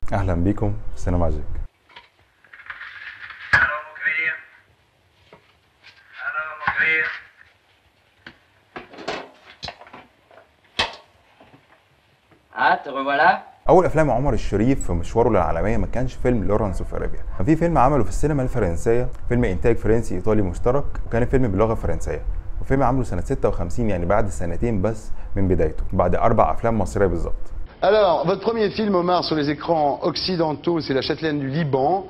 اهلا بيكم في سينما ماجيك Alors, mon cuir Alors, mon cuir Ah, te revoilà اول افلام عمر الشريف في مشواره للعالميه ما كانش فيلم لورانس اوف ارابيا كان في فيلم عمله في السينما الفرنسيه فيلم انتاج فرنسي ايطالي مشترك وكان الفيلم باللغه الفرنسيه وفيلم عمله سنه 56 يعني بعد سنتين بس من بدايته بعد اربع افلام مصريه بالظبط Alors, votre premier film, Omar, sur les écrans occidentaux, c'est La Châtelaine du Liban.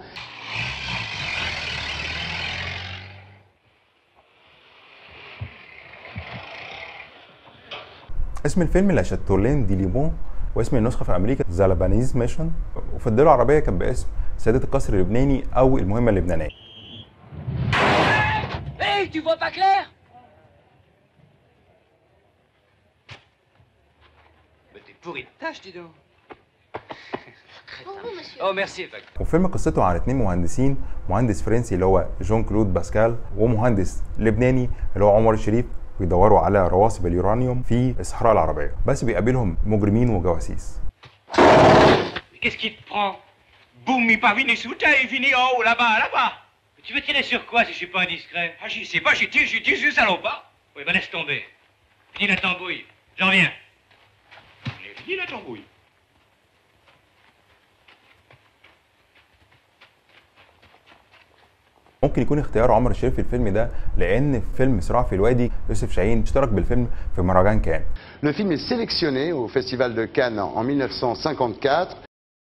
اسم الفيلم لا شاتولين دي ليبون واسم النسخه في امريكا زالبانيز ميشن وفي الدول العربيه كان باسم سياده القصر اللبناني او المهمه اللبنانيه Hé, tu vois pas clair Mais t'es pourri de tâche, dis donc. Bonjour, monsieur. Oh, merci, Facteur. وفيلم قصته عن اتنين مهندسين مهندس فرنسي اللي هو جون كلود باسكال ومهندس لبناني اللي هو عمر الشريف بيدوروا على رواسب اليورانيوم في الصحراء العربيه بس بيقابلهم مجرمين وجواسيس Mais qu'est-ce qui te prend Boum, il pas venu sous terre, il finit en haut, là-bas, là-bas Tu veux tirer sur quoi si je suis pas indiscret Ah, j'y sais pas, j'y tire, j'y tire, je salopard Oui, bah laisse tomber. Finis la tambouille. J'en viens. J'ai fini la tambouille. ممكن يكون اختيار عمر الشريف في الفيلم ده لان في فيلم صراع في الوادي يوسف شاهين اشترك بالفيلم في مهرجان كان Le film est sélectionné au Festival de Cannes en 1954.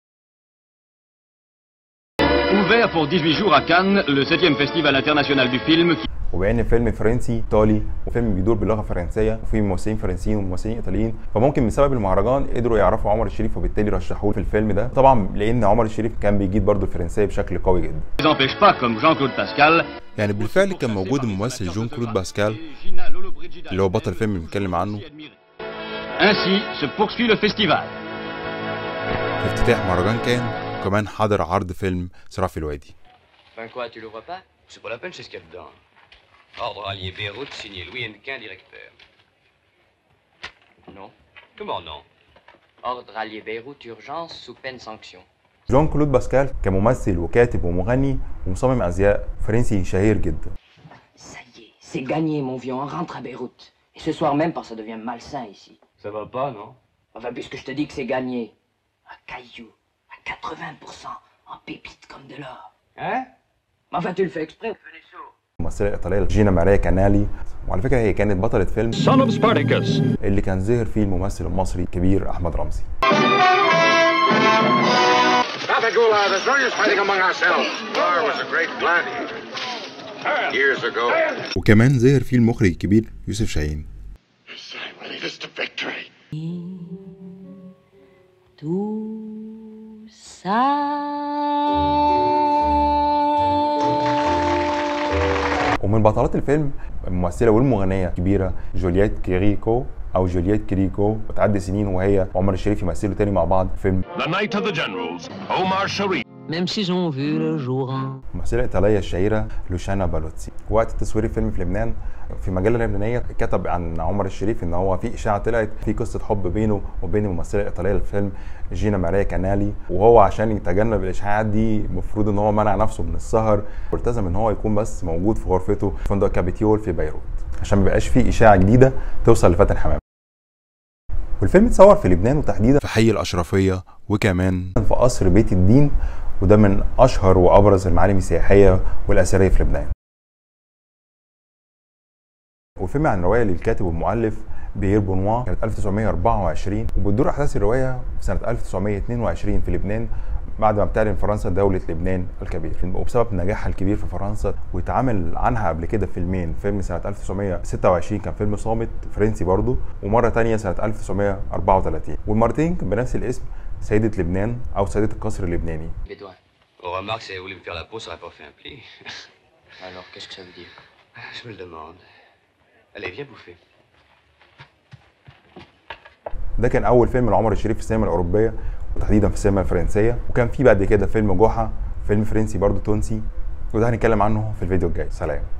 Ouvert pour 18 jours à Cannes, le 7e Festival international du film qui وبان الفيلم فرنسي ايطالي وفيلم بيدور باللغه الفرنسيه وفي ممثلين فرنسيين وممثلين ايطاليين فممكن بسبب المهرجان قدروا يعرفوا عمر الشريف وبالتالي رشحوه في الفيلم ده طبعا لان عمر الشريف كان بيجيد برضه الفرنسيه بشكل قوي جدا ne les empêche pas, comme Jean-Claude Pascal, يعني بالفعل كان موجود الممثل جون كلود باسكال اللي هو بطل الفيلم اللي بنتكلم عنه Ainsi se poursuit le festival. في افتتاح مهرجان كان وكمان حضر عرض فيلم صراع في الوادي Ben quoi, tu le vois pas C'est pas la peine, c'est ce qu'il y a dedans. Ordre allié Beyrouth, signé Louis Hennequin, directeur. Non. Comment non Ordre allié Beyrouth, urgence, sous peine sanction. جون كلود باسكال كممثل وكاتب ومغني ومصمم ازياء فرنسي شهير جدا Ça y est, c'est gagné, mon vieux, on rentre à Beyrouth. Et ce soir même, parce que ça devient malsain ici. Ça va pas, non Enfin, puisque je te dis que c'est gagné. Un caillou, à 80%, en pépite comme de l'or. Hein Mais enfin, tu le fais exprès. الممثله الايطاليه جينا ماريا كانالي وعلى فكره هي كانت بطله فيلم Son of Spartacus. اللي كان ظهر فيه الممثل المصري الكبير احمد رمزي Babagula, there's no use fighting among ourselves. War was a great gladiator. Years ago. وكمان ظهر فيه المخرج الكبير يوسف شاهين I will lead us to victory. Tout ça. ومن بطلات الفيلم الممثله والمغنيه الكبيره جولييت كيريكو او جولييت كيريكو وتعدي سنين وهي وعمر الشريف يمثلوا تاني مع بعض في فيلم The Night of the Generals, Omar Sharif. Même s'ils ont vu le jour. الممثله الايطاليه الشهيره لوشانا بالوتسي وقت تصوير الفيلم في لبنان في مجله لبنانيه كتب عن عمر الشريف ان هو في اشاعه طلعت في قصه حب بينه وبين الممثله الايطاليه للفيلم جينا ماريا كانالي وهو عشان يتجنب الاشاعات دي المفروض ان هو منع نفسه من السهر والتزم ان هو يكون بس موجود في غرفته في فندق كابيتيول في بيروت عشان ما يبقاش في اشاعه جديده توصل لفاتن حمام والفيلم اتصور في لبنان وتحديدا في حي الاشرفيه وكمان في قصر بيت الدين وده من اشهر وابرز المعالم السياحيه والاثريه في لبنان والفيلم عن روايه للكاتب والمؤلف بيير بونوا كانت 1924 وبتدور احداث الروايه في سنه 1922 في لبنان بعد ما بتعلن فرنسا دولة لبنان الكبير وبسبب نجاحها الكبير في فرنسا واتعمل عنها قبل كده فيلمين فيلم سنة 1926 كان فيلم صامت فرنسي برضه ومرة تانية سنة 1934 والمرتين كان بنفس الاسم سيدة لبنان أو سيدة القصر اللبناني Bédouin. On remarque, si elle voulu me faire la peau, ça aurait pas fait un pli. Alors, qu'est-ce que ça veut dire Je me le demande. Allez, viens bouffer. ده كان اول فيلم لعمر الشريف في السينما الاوروبيه وتحديدا في السينما الفرنسيه وكان في بعد كده فيلم جحا فيلم فرنسي برضو تونسي وده هنتكلم عنه في الفيديو الجاي سلام